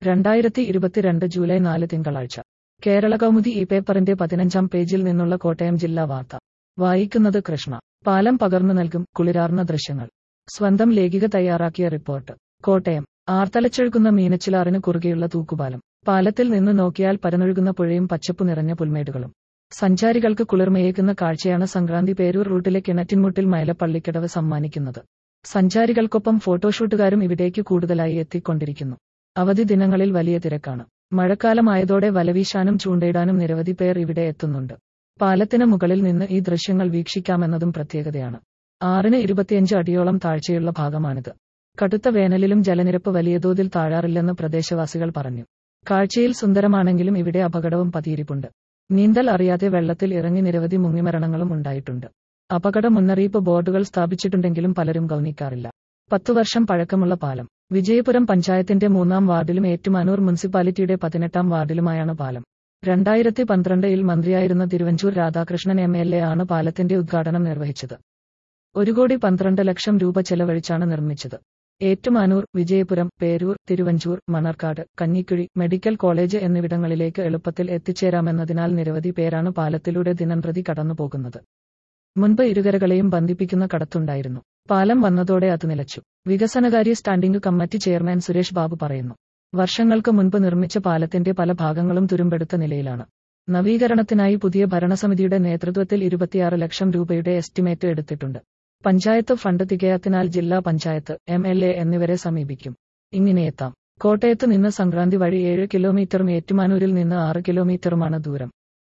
രണ്ടായിരത്തി ഇരുപത്തിരണ്ട് ജൂലൈ നാല് തിങ്കളാഴ്ച കേരള കൗമുദി ഈ പേപ്പറിന്റെ പതിനഞ്ചാം പേജിൽ നിന്നുള്ള കോട്ടയം ജില്ലാ വാർത്ത വായിക്കുന്നത് കൃഷ്ണ പാലം പകർന്നു നൽകും കുളിരാർന്ന ദൃശ്യങ്ങൾ സ്വന്തം ലേഖിക തയ്യാറാക്കിയ റിപ്പോർട്ട് കോട്ടയം ആർത്തലച്ചൊഴുകുന്ന മീനച്ചിലാറിന് കുറുകെയുള്ള തൂക്കുപാലം പാലത്തിൽ നിന്ന് നോക്കിയാൽ പരന്നൊഴുകുന്ന പുഴയും പച്ചപ്പു നിറഞ്ഞ പുൽമേടുകളും സഞ്ചാരികൾക്ക് കുളിർമയേക്കുന്ന കാഴ്ചയാണ് സംക്രാന്തി പേരൂർ റൂട്ടിലെ കിണറ്റിൻമുട്ടിൽ മൈലപ്പള്ളിക്കടവ് സമ്മാനിക്കുന്നത് സഞ്ചാരികൾക്കൊപ്പം ഫോട്ടോഷൂട്ടുകാരും ഇവിടേക്ക് കൂടുതലായി എത്തിക്കൊണ്ടിരിക്കുന്നു അവധി ദിനങ്ങളിൽ വലിയ തിരക്കാണ് മഴക്കാലമായതോടെ വലവീശാനും ചൂണ്ടയിടാനും നിരവധി പേർ ഇവിടെ എത്തുന്നുണ്ട് പാലത്തിന് മുകളിൽ നിന്ന് ഈ ദൃശ്യങ്ങൾ വീക്ഷിക്കാമെന്നതും പ്രത്യേകതയാണ് ആറിന് ഇരുപത്തിയഞ്ച് അടിയോളം താഴ്ചയുള്ള ഭാഗമാണിത് കടുത്ത വേനലിലും ജലനിരപ്പ് വലിയ തോതിൽ താഴാറില്ലെന്ന് പ്രദേശവാസികൾ പറഞ്ഞു കാഴ്ചയിൽ സുന്ദരമാണെങ്കിലും ഇവിടെ അപകടവും പതിയിരിപ്പുണ്ട് നീന്തൽ അറിയാതെ വെള്ളത്തിൽ ഇറങ്ങി നിരവധി മുങ്ങിമരണങ്ങളും ഉണ്ടായിട്ടുണ്ട് അപകട മുന്നറിയിപ്പ് ബോർഡുകൾ സ്ഥാപിച്ചിട്ടുണ്ടെങ്കിലും പലരും ഗൗനിക്കാറില്ല പത്തു വർഷം പഴക്കമുള്ള പാലം വിജയപുരം പഞ്ചായത്തിന്റെ മൂന്നാം വാർഡിലും ഏറ്റുമാനൂർ മുനിസിപ്പാലിറ്റിയുടെ പതിനെട്ടാം വാർഡിലുമായാണ് പാലം രണ്ടായിരത്തി പന്ത്രണ്ടിൽ മന്ത്രിയായിരുന്ന Thiruvanchoor Radhakrishnan M L A ആണ് പാലത്തിന്റെ ഉദ്ഘാടനം നിർവഹിച്ചത് ഒരു കോടി പന്ത്രണ്ട് ലക്ഷം രൂപ ചെലവഴിച്ചാണ് നിർമ്മിച്ചത് ഏറ്റുമാനൂർ വിജയപുരം പേരൂർ തിരുവഞ്ചൂർ മണർക്കാട് കഞ്ഞിക്കുഴി മെഡിക്കൽ കോളേജ് എന്നിവിടങ്ങളിലേക്ക് എളുപ്പത്തിൽ എത്തിച്ചേരാമെന്നതിനാൽ നിരവധി പേരാണ് പാലത്തിലൂടെ ദിനംപ്രതി കടന്നുപോകുന്നത് മുൻപ് ഇരുകരകളെയും ബന്ധിപ്പിക്കുന്ന കടത്തുണ്ടായിരുന്നു പാലം വന്നതോടെ അത് നിലച്ചു വികസനകാര്യ standing committee chairman Suresh Babu പറയുന്നു വർഷങ്ങൾക്ക് മുൻപ് നിർമ്മിച്ച പാലത്തിന്റെ പല ഭാഗങ്ങളും തുരുമ്പെടുത്ത നിലയിലാണ് നവീകരണത്തിനായി പുതിയ ഭരണസമിതിയുടെ നേതൃത്വത്തിൽ ഇരുപത്തിയാറ് ലക്ഷം രൂപയുടെ എസ്റ്റിമേറ്റ് എടുത്തിട്ടുണ്ട് പഞ്ചായത്ത് ഫണ്ട് തികയാത്തിനാൽ ജില്ലാ പഞ്ചായത്ത് എം എൽ എ എന്നിവരെ സമീപിക്കും ഇങ്ങനെയെത്താം കോട്ടയത്ത് നിന്ന് സംക്രാന്തി വഴി ഏഴ് കിലോമീറ്ററും ഏറ്റുമാനൂരിൽ നിന്ന് ആറ് കിലോമീറ്ററുമാണ് ദൂരം